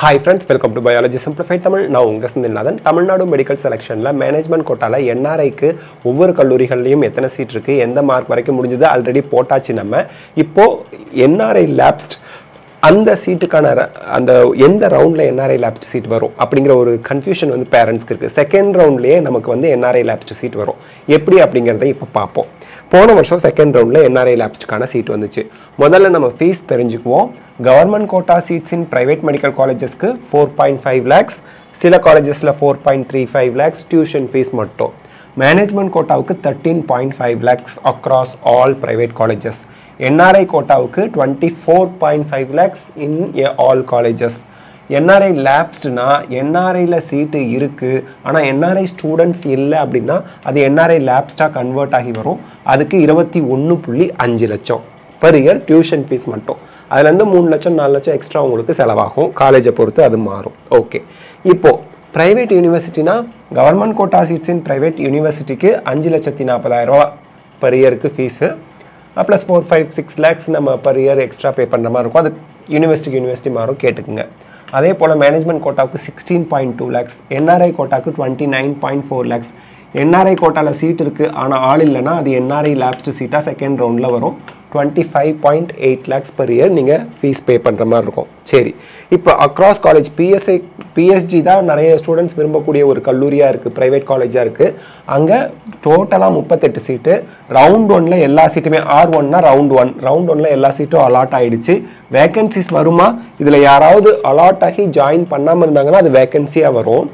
hi friends welcome to biology simplified Tamil நான் உங்கள் Senthilnathan Tamil Nadu medical செலெக்ஷனில் மேனேஜ்மெண்ட் கோட்டாவில் என்ஆர்ஐக்கு ஒவ்வொரு கல்லூரிகள்லையும் எத்தனை சீட் இருக்குது எந்த மார்க் வரைக்கும் முடிஞ்சது ஆல்ரெடி போட்டாச்சு நம்ம இப்போது என்ஆர்ஐ லேப்ஸ்ட் அந்த சீட்டுக்கான ர- அந்த எந்த ரவுண்டில் என்ஆர்ஐ லேப்ஸ்ட் சீட் வரும் அப்படிங்கிற ஒரு கன்ஃபியூஷன் வந்து பேரண்ட்ஸ்க்கு இருக்குது செகண்ட் ரவுண்ட்லேயே நமக்கு வந்து என்ஆர்ஐ லேப்ஸ்ட் சீட் வரும் எப்படி அப்படிங்கிறத இப்போ பார்ப்போம் போன வருஷம் செகண்ட் ரவுண்டில் என்ஆர்ஐ லேப்ஸ்டுக்கான சீட் வந்துச்சு முதல்ல நம்ம ஃபீஸ் தெரிஞ்சுக்குவோம் government quota seats in private medical காலேஜஸ்க்கு ஃபோர் பாயிண்ட் ஃபைவ் லேக்ஸ் சில காலேஜஸில் four point three five lakhs tuition fees மட்டும் மேனேஜ்மெண்ட் கோட்டாவுக்கு thirteen point five lakhs across all private colleges NRI கோட்டாவுக்கு twenty four point five lakhs in all colleges NRI லேப்ஸ்டுனா என்ஆர்ஐயில் seat இருக்குது ஆனால் என்ஆர்ஐ ஸ்டூடெண்ட்ஸ் இல்லை அப்படின்னா அது என்ஆர்ஐ லேப்ஸ்டாக கன்வெர்ட் ஆகி வரும் அதுக்கு இருபத்தி ஒன்று புள்ளி அஞ்சு லட்சம் per இயர் டியூஷன் ஃபீஸ் மட்டும் அதுலேருந்து மூணு லட்சம் நாலு லட்சம் எக்ஸ்ட்ரா உங்களுக்கு செலவாகும் காலேஜை பொறுத்து அது மாறும் ஓகே இப்போது ப்ரைவேட் யூனிவர்சிட்டினா government quota seats in private யூனிவர்சிட்டிக்கு அஞ்சு லட்சத்தி நாற்பதாயிரம் ரூபா per இயருக்கு fees plus four five six lakhs நம்ம per இயர் எக்ஸ்ட்ரா பே பண்ணுற மாதிரி இருக்கும் அது யூனிவர்சிட்டிக்கு யூனிவர்சிட்டி மாறும் கேட்டுக்குங்க அதே போல் மேனேஜ்மெண்ட் கோட்டாவுக்கு sixteen point two lakhs NRI கோட்டாவுக்கு twenty nine point four lakhs NRI கோட்டாவில் சீட் இருக்குது ஆனால் ஆள் இல்லைன்னா அது என்ஆர்ஐ லேப்ஸ்டு சீட்டாக செகண்ட் ரவுண்டில் வரும் twenty five point eight lakhs per year நீங்கள் ஃபீஸ் பே பண்ணுற மாதிரி இருக்கும் சரி இப்போ அக்ராஸ் காலேஜ் பிஎஸ்ஐ பிஎஸ்ஜி தான் நிறைய ஸ்டூடெண்ட்ஸ் விரும்பக்கூடிய ஒரு கல்லூரியாக இருக்குது ப்ரைவேட் காலேஜாக இருக்குது அங்கே டோட்டலாக முப்பத்தெட்டு சீட்டு ரவுண்ட் ஒன்ல எல்லா சீட்டுமே ஆர் ஒன்னா ரவுண்ட் ஒன் ரவுண்ட் ஒன்ல எல்லா சீட்டும் அலாட் ஆயிடுச்சு வேகன்சிஸ் வருமா இதில் யாராவது அலாட் ஆகி ஜாயின் பண்ணாமல் இருந்தாங்கன்னா அது வேகன்சியாக வரும்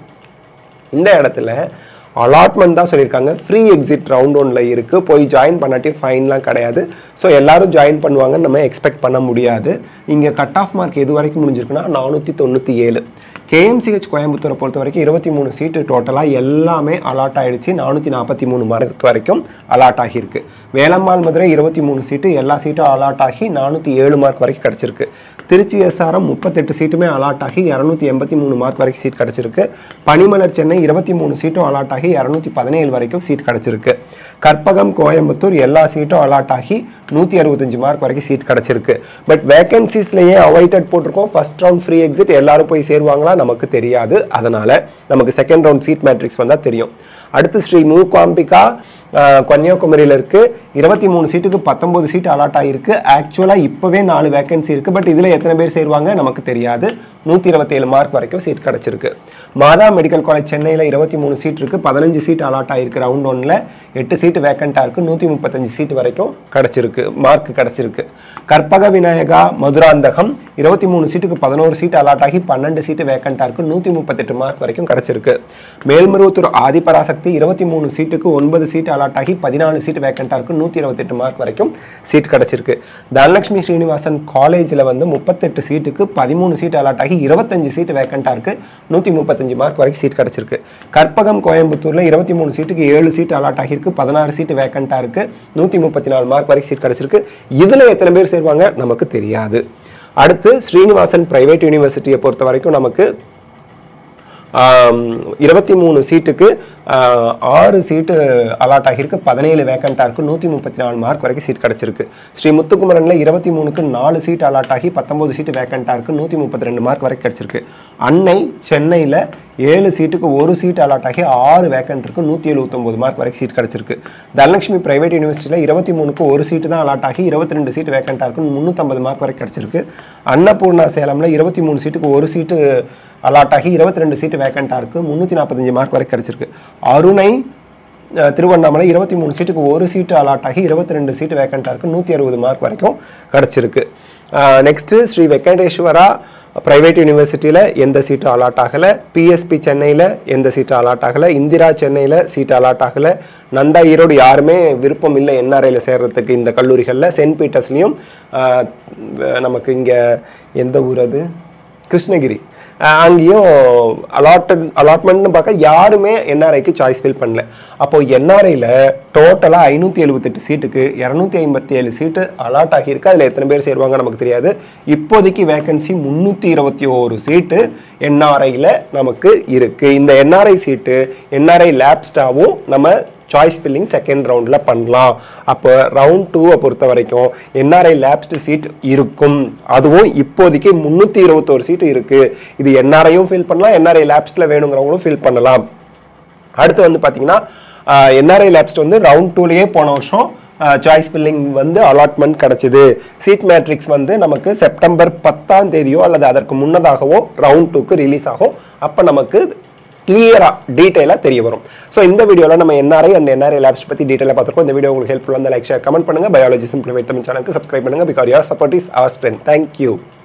இந்த இடத்துல அலாட்மெண்ட் தான் சொல்லியிருக்காங்க ஃப்ரீ எக்ஸிட் ரவுண்ட் ஒன்ல இருக்கு போய் ஜாயின் பண்ணாட்டி ஃபைன்லாம் கிடையாது ஸோ எல்லாரும் ஜாயின் பண்ணுவாங்கன்னு நம்ம எக்ஸ்பெக்ட் பண்ண முடியாது இங்கே கட் ஆஃப் மார்க் எது வரைக்கும் முடிஞ்சிருக்குன்னா நானூற்றி தொண்ணூற்றி ஏழு கேஎம்சிஹெச் கோயம்புத்தூரை பொறுத்த வரைக்கும் இருபத்தி மூணு சீட்டு டோட்டலாக எல்லாமே அலாட் ஆயிடுச்சு நானூற்றி நாற்பத்தி மூணு மார்க் வரைக்கும் அலாட் ஆகியிருக்கு வேலம்மாள் மதுரை இருபத்தி மூணு சீட்டு எல்லா சீட்டும் அலாட் ஆகி நானூற்றி ஏழு மார்க் வரைக்கும் கிடச்சிருக்கு திருச்சி எஸ்ஆர்எம் முப்பத்தெட்டு சீட்டுமே அலாட் ஆகி இரநூத்தி எண்பத்தி மூணு மார்க் வரைக்கும் சீட் கிடச்சிருக்கு பனிமலர் சென்னை இருபத்தி மூணு சீட்டும் அலாட் ஆகி இரநூத்தி பதினேழு வரைக்கும் சீட் கிடச்சிருக்கு கற்பகம் கோயம்புத்தூர் எல்லா சீட்டும் அலாட் ஆகி நூற்றி அறுபத்தஞ்சு மார்க் வரைக்கும் சீட் கிடச்சிருக்கு பட் வேகன்சிஸ்லேயே அவைட்டட் போட்டிருக்கோம் ஃபர்ஸ்ட் ரவுண்ட் ஃப்ரீ எக்ஸிட் எல்லாரும் போய் சேருவாங்களா நமக்கு தெரியாது அதனால நமக்கு செகண்ட் ரவுண்ட் சீட் மேட்ரிக்ஸ் வந்தால் தெரியும் அடுத்து ஸ்ரீ மூகாம்பிகா ஆஹ், கன்னியாகுமரியில் இருக்கு இருபத்தி மூணு சீட்டுக்கு பத்தொன்பது சீட் அலாட் ஆகிருக்கு ஆக்சுவலாக இப்போவே நாலு வேகன்சி இருக்கு பட் இதில் எத்தனை பேர் சேருவாங்க நமக்கு தெரியாது நூற்றி இருபத்தேழு மார்க் வரைக்கும் சீட் கிடச்சிருக்கு மாதா மெடிக்கல் காலேஜ் சென்னையில் இருபத்தி மூணு சீட் இருக்கு பதினஞ்சு சீட் அலாட் ஆகிருக்கு ரவுண்ட் ஒன்ல எட்டு சீட் வேக்கண்ட்டாக இருக்கு நூற்றி முப்பத்தஞ்சு சீட் வரைக்கும் கிடச்சிருக்கு மார்க் கிடச்சிருக்கு கற்பக விநாயகா மதுராந்தகம் இருபத்தி மூணு சீட்டுக்கு பதினோரு சீட் அலாட் ஆகி பன்னெண்டு சீட்டு வேக்கண்ட்டாக இருக்கு நூற்றி முப்பத்தெட்டு மார்க் வரைக்கும் கிடச்சிருக்கு மேல்மருவத்தூர் ஆதிபராசக்தி இருபத்தி மூணு சீட்டுக்கு ஒன்பது சீட் அலாட் ஆகி பதினாலு சீட் வேக்கண்ட்டாக இருக்கு நூற்றி இருபத்தெட்டு மார்க் வரைக்கும் சீட் கிடச்சிருக்கு தனலட்சுமி ஸ்ரீனிவாசன் காலேஜில் வந்து முப்பத்தெட்டு சீட்டுக்கு பதிமூணு சீட் அலாட் ஆகி இருபத்தஞ்சு சீட் வேக்கண்ட்டாக இருக்கு நூற்றி முப்பத்தஞ்சு மார்க் வரைக்கும் சீட் கிடச்சிருக்கு கற்பகம் கோயம்புத்தூரில் இருபத்தி மூணு சீட்டுக்கு ஏழு சீட் அலாட் ஆகியிருக்கு பதினாறு சீட் வேக்கண்ட்டாக இருக்கு நூற்றி முப்பத்தி நாலு மார்க் வரைக்கும் சீட் கிடச்சிருக்கு இதில் எத்தனை பேர் சேருவாங்க நமக்கு தெரியாது அடுத்து ஸ்ரீனிவாசன் பிரைவேட் யூனிவர்சிட்டியை பொறுத்த வரைக்கும் நமக்கு இருபத்தி மூணு சீட்டுக்கு ஆஹ், ஆறு சீட்டு அலாட் ஆகியிருக்கு பதினேழு வேக்கண்ட்டாக இருக்கு நூற்றி முப்பத்தி நாலு மார்க் வரைக்கும் சீட் கிடச்சிருக்கு ஸ்ரீ முத்துக்குமரனில் இருபத்தி மூணுக்கு நாலு சீட் அலாட் ஆகி பத்தொம்பது சீட்டு வேக்கண்ட்டாக இருக்கு நூற்றி முப்பத்தி ரெண்டு மார்க் வரைக்கும் கிடச்சிருக்கு அன்னை சென்னையில் ஏழு சீட்டுக்கு ஒரு சீட் அலாட் ஆகி ஆறு வேக்கண்ட் இருக்கு நூற்றி எழுபத்தொம்போது மார்க் வரைக்கும் சீட் கிடச்சிருக்கு தனலட்சுமி பிரைவேட் யூனிவர்சிட்டியில் இருபத்தி மூணுக்கு ஒரு சீட்டு தான் அலாட் ஆகி இருபத்தி ரெண்டு சீட் வேக்கண்ட்டாக இருக்கு முந்நூற்றம்பது மார்க் வரைக்கும் கிடச்சிருக்கு அன்னபூர்ணா சேலமில் இருபத்தி மூணு சீட்டுக்கு ஒரு சீட்டு அலாட் ஆகி இருபத்தி ரெண்டு சீட்டு வேக்கண்ட்டாக இருக்குது முந்நூற்றி நாற்பத்தஞ்சு மார்க் வரைக்கும் கிடச்சிருக்கு அருணை அஹ், திருவண்ணாமலை இருபத்தி மூணு சீட்டுக்கு ஒரு சீட்டு அலாட் ஆகி இருபத்தி ரெண்டு சீட்டு வேக்கண்ட்டாக இருக்குது நூற்றி அறுபது மார்க் வரைக்கும் கிடச்சிருக்கு நெக்ஸ்ட்டு ஸ்ரீ வெங்கடேஸ்வரா ப்ரைவேட் யூனிவர்சிட்டியில் எந்த சீட்டும் அலாட் ஆகலை பிஎஸ்பி சென்னையில் எந்த சீட்டும் அலாட் ஆகலை இந்திரா சென்னையில் சீட் அலாட் ஆகலை நந்தா ஈரோடு யாருமே விருப்பம் இல்லை என்ஆர்ஐயில் சேர்றதுக்கு இந்த கல்லூரிகளில் சென்ட் பீட்டர்ஸ்லையும் ஆஹ், நமக்கு இங்கே எந்த ஊர் அது கிருஷ்ணகிரி அஹ் அங்கேயும் அலாட்டட் அலாட்மெண்ட்னு பார்க்க யாருமே என்ஆர்ஐக்கு சாய்ஸ் ஃபில் பண்ணல அப்போ என்ஆர்ஐயில் டோட்டலாக ஐநூற்றி எழுபத்தெட்டு சீட்டுக்கு இரநூத்தி ஐம்பத்தி ஏழு சீட்டு அலாட் ஆகியிருக்கு அதில் எத்தனை பேர் சேருவாங்க நமக்கு தெரியாது இப்போதைக்கு வேகன்சி முந்நூற்றி இருபத்தி ஓரு சீட்டு என்ஆர்ஐயில் நமக்கு இருக்குது இந்த என்ஆர்ஐ சீட்டு என்ஆர்ஐ லேப்ஸ்டாவும் நம்ம சாய்ஸ் ஃபில்லிங் செகண்ட் ரவுண்டில் பண்ணலாம் அப்போ ரவுண்ட் டூவை பொறுத்த வரைக்கும் என்ஆர்ஐ லேப்ஸ்டு சீட் இருக்கும் அதுவும் இப்போதைக்கு முந்நூற்றி இருபத்தோரு சீட்டு இருக்குது இது என்ஆர்ஐயும் ஃபில் பண்ணலாம் என்ஆர்ஐ லேப்ஸ்டில் வேணுங்கிறவங்களும் ஃபில் பண்ணலாம் அடுத்து வந்து பார்த்தீங்கன்னா என்ஆர்ஐ லேப்ஸ்ட் வந்து ரவுண்ட் டூலேயே போன வருஷம் சாய்ஸ் ஃபில்லிங் வந்து அலாட்மெண்ட் கிடச்சிது சீட் மேட்ரிக்ஸ் வந்து நமக்கு செப்டம்பர் பத்தாம் தேதியோ அல்லது அதற்கு முன்னதாகவோ ரவுண்ட் டூக்கு ரிலீஸ் ஆகும் அப்போ நமக்கு கிளியராக டீட்டெயிலாக தெரிய வரும் ஸோ இந்த வீடியோவில் நம்ம என்ஆர்ஐ அண்ட் என்ஆர்ஐ லேப்ஸ் பற்றி டீட்டெயிலாக பார்த்துருக்கோம் இந்த வீடியோ உங்களுக்கு ஹெல்ப்ஃபுல்லாக இருந்தால் லைக் ஷேர் கமெண்ட் பண்ணுங்கள் பயாலஜி சிம்பிளிஃபைட் தமிழ் சேனலுக்கு சப்ஸ்கிரைப் பண்ணுங்கள் because your support is our strength thank you